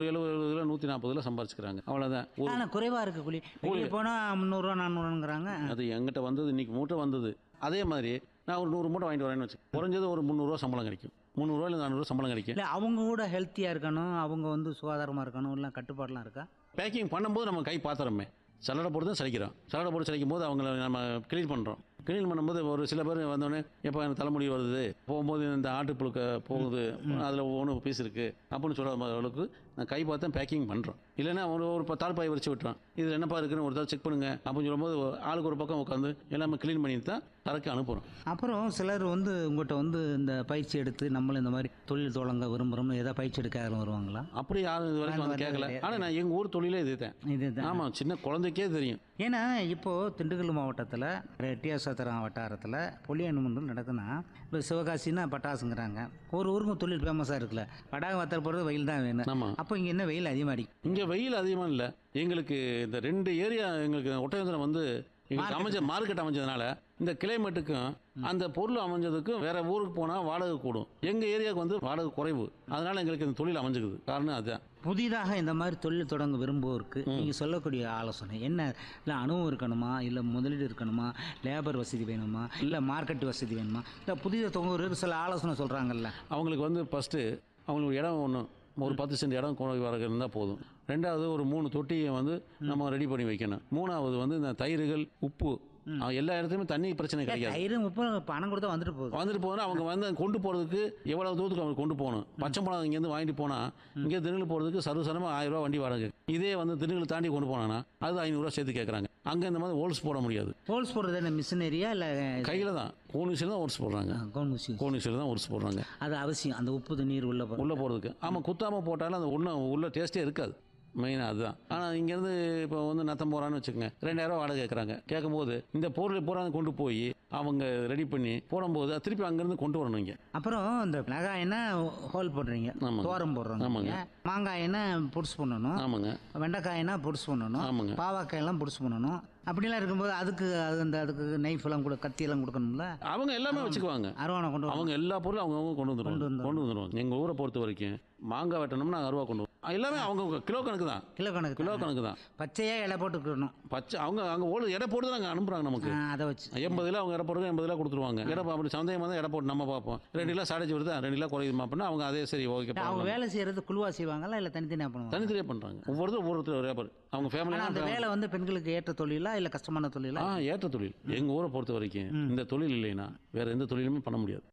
எழுபது எழுபதுல நூற்றி நாற்பதுல சம்பாரிச்சுக்கிறாங்க அவ்வளோதான் ஒரு ஆனால் குறைவாக இருக்குது கூலி வெளியே போனால் முந்நூறுரூவா நானூறுங்கிறாங்க அது எங்கிட்ட வந்தது இன்னைக்கு மூட்டை வந்தது அதே மாதிரி நான் ஒரு நூறு மூட்டை வாங்கிட்டு வரேன்னு வச்சு குறைஞ்சது ஒரு முந்நூறுரூவா சம்பளம் கிடைக்கும் முந்நூறுரூவா இல்லை நானூறுரூவா சம்பளம் கிடைக்கும் இல்லை அவங்க கூட ஹெல்த்தியாக இருக்கணும் அவங்க வந்து சுகாதாரமாக இருக்கணும் இல்லை கட்டுப்பாடெலாம் இருக்கா பேக்கிங் பண்ணும்போது நம்ம கை பாத்திரமே சலடை போட்டு தான் சலிக்கிறோம் சலடை போட்டு சலிக்கும் போது அவங்கள நம்ம க்ளீன் பண்ணுறோம் க்ளீன் பண்ணும்போது ஒரு சில பேர் வந்தோடனே எப்போ எனக்கு தலைமுடி வருது போகும்போது இந்த ஆட்டு புழுக்க போகுது அதில் ஒவ்வொன்று பீஸ் இருக்குது அப்படின்னு சொல்கிற அளவுக்கு நான் கை பார்த்து தான் பேக்கிங் பண்ணுறோம் இல்லைன்னா ஒரு ஒரு பத்தாள் பாய் வச்சு விட்டுறோம் இது என்னப்பா இருக்குன்னு ஒரு தடவை செக் பண்ணுங்க அப்படின்னு சொல்லும்போது ஆளுக்கு ஒரு பக்கம் உட்காந்து எல்லாமே க்ளீன் பண்ணிட்டு தான் சரக்கு அனுப்புகிறோம் அப்புறம் சிலர் வந்து உங்கள்கிட்ட வந்து இந்த பயிற்சி எடுத்து நம்மளும் இந்த மாதிரி தொழில் தொடங்க விரும்புகிறோம் ஏதாவது பயிற்சி எடுக்க யாரும் வருவாங்களா அப்படி யாரும் இது வரைக்கும் வந்து கேட்கல ஆனால் நான் எங்கள் ஊர் தொழிலே இது தான் இதுதான் ஆமாம் சின்ன குழந்தைக்கே தெரியும் ஏன்னா இப்போது திண்டுக்கல் மாவட்டத்தில் ரெட்டியாசத்திரம் வட்டாரத்தில் பொலியனுமன்றம் நடக்குதுன்னா இப்போ சிவகாசின்னா பட்டாசுங்கிறாங்க ஒரு ஊருக்கும் தொழில் ஃபேமஸாக இருக்குல்ல படாகம் வத்தல் போகிறது வெயில் தான் வேணும் ஆமாம் அப்போ இங்கே என்ன வெயில் அதிகமாக அடிக்கும் இங்கே வெயில் அதிகமாக இல்லை எங்களுக்கு இந்த ரெண்டு ஏரியா எங்களுக்கு ஒட்டயந்திரம் வந்து எங்களுக்கு அமைஞ்ச மார்க்கெட் அமைஞ்சதுனால இந்த கிளைமேட்டுக்கும் அந்த பொருள் அமைஞ்சதுக்கும் வேற ஊருக்கு போனால் வாடகை கூடும் எங்கள் ஏரியாவுக்கு வந்து வாடகை குறைவு அதனால எங்களுக்கு இந்த தொழில் அமைஞ்சுக்குது காரணம் அதுதான் புதிதாக இந்த மாதிரி தொழில் தொடங்க விரும்புவோருக்கு நீங்கள் சொல்லக்கூடிய ஆலோசனை என்ன இல்லை அனுபவம் இருக்கணுமா இல்லை முதலீடு இருக்கணுமா லேபர் வசதி வேணுமா இல்லை மார்க்கெட் வசதி வேணுமா இல்லை புதிதாக தொங்குறவருக்கு சில ஆலோசனை சொல்கிறாங்கல்ல அவங்களுக்கு வந்து ஃபஸ்ட்டு அவங்களுக்கு இடம் ஒன்று ஒரு பத்து சென்ட் இடம் கொண்டு வர இருந்தால் போதும் ரெண்டாவது ஒரு மூணு தொட்டியை வந்து நம்ம ரெடி பண்ணி வைக்கணும் மூணாவது வந்து இந்த தயிர்கள் உப்பு அஹ் எல்லா இடத்துலையுமே தண்ணி பிரச்சனை கிடைக்காது தயிர் முப்பது பணம் கொடுத்தா வந்துட்டு போகுது வந்துட்டு போனால் அவங்க வந்து கொண்டு போகிறதுக்கு எவ்வளோ தூரத்துக்கு அவங்க கொண்டு போகணும் பச்சை மிளகா இங்கேருந்து வாங்கிட்டு போனால் இங்கே திண்டுக்கல் போகிறதுக்கு சர்வசரமாக ஆயிரம் ரூபா வண்டி வாடகை இதே வந்து திண்டுக்கல் தாண்டி கொண்டு போனாங்கன்னா அது ஐநூறுரூவா சேர்த்து கேட்குறாங்க அங்கே இந்த மாதிரி ஹோல்ஸ் போட முடியாது ஹோல்ஸ் போடுறது என்ன மிஷினரியா இல்லை கையில் தான் கோனிசில் தான் ஹோல்ஸ் போடுறாங்க கவுன்சி கோனிசில் தான் ஹோல்ஸ் போடுறாங்க அது அவசியம் அந்த உப்பு தண்ணீர் உள்ள போகிறது உள்ளே போகிறதுக்கு ஆமாம் குத்தாமல் போட்டாலும் அந்த ஒன்றும் உள்ள டேஸ்ட்டே இருக்காது மெயினாக அதுதான் ஆனால் இங்கேருந்து இப்போ வந்து நத்தம் போகிறான்னு வச்சுக்கோங்க ரெண்டாயிரம் வாடகை கேட்குறாங்க கேட்கும்போது இந்த பொருள் பூரா கொண்டு போய் அவங்க ரெடி பண்ணி போடும்போது அது திருப்பி அங்கேருந்து கொண்டு வரணும் இங்கே அப்புறம் இந்த மிளகாய்னா ஹோல் போடுறீங்க ஆமாங்க. தோரம் போடுறோம் ஆமாங்க. மாங்காய்னா புடிச்சு பண்ணணும் ஆமாங்க வெண்டைக்காய்னா புடிச்சு பண்ணணும் ஆமாங்க பாவாக்காயெல்லாம் புடிச்சு பண்ணணும் அப்படிலாம் இருக்கும்போது அதுக்கு அது அந்த அதுக்கு நைஃப் எல்லாம் கூட கத்தி எல்லாம் கொடுக்கணும்ல அவங்க எல்லாமே வச்சுக்குவாங்க அருவானை கொண்டு வரணும். அவங்க எல்லா பொருளும் அவங்க கொண்டு வந்துருவாங்க கொண்டு வந்துருவாங்க எங்கள் ஊரை பொறுத்த வரைக்கும் மாங்காய் வெட்டணும்னா அருவா கொண்டு வரும் எல்லாமே அவங்க கிலோ கணக்கு தான் கிலோ கணக்கு கிலோ கணக்கு தான் பச்சையா இலை போட்டுக்கணும் பச்சை அவங்க அங்கே ஓடு எடை போட்டு தான் அங்கே அனுப்புகிறாங்க நமக்கு அதை வச்சு எண்பது கிலோ அவங்க எடை போடுறது எண்பது கிலோ கொடுத்துருவாங்க எடை அப்படி சந்தேகம் வந்து எடை போட்டு நம்ம பார்ப்போம் ரெண்டு கிலோ சாடைச்சு வருதா ரெண்டு கிலோ குறையுமா அப்படின்னா அவங்க அதே சரி ஓகே அவங்க வேலை செய்யறது குழுவா செய்வாங்களா இல்லை தனித்தனியாக பண்ணுவாங்க தனித்தனியாக பண்ணுறாங்க ஒவ்வொருத்தரும் ஒவ்வொருத்தர் ரேப்பர் அவங்க ஆனால் அந்த ஃபேமிலி வேலை வந்து பெண்களுக்கு ஏற்ற தொழிலா இல்லை கஷ்டமான தொழிலா ஆ ஏற்ற தொழில் எங்கள் ஊரை பொறுத்த வரைக்கும் இந்த தொழில் இல்லைன்னா வேற எந்த தொழிலுமே பண்ண முடியாது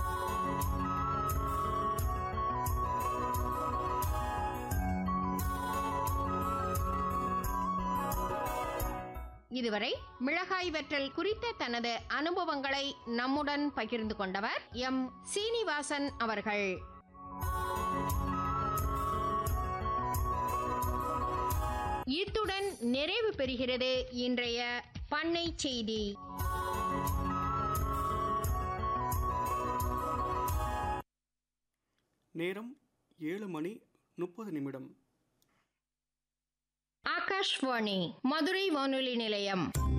இதுவரை மிளகாய் வெற்றல் குறித்த தனது அனுபவங்களை நம்முடன் பகிர்ந்து கொண்டவர் எம் சீனிவாசன் அவர்கள் இத்துடன் நிறைவு பெறுகிறது இன்றைய பண்ணை செய்தி நேரம் ஏழு மணி முப்பது நிமிடம் ஆகாஷ்வாணி மதுரை வானொலி நிலையம்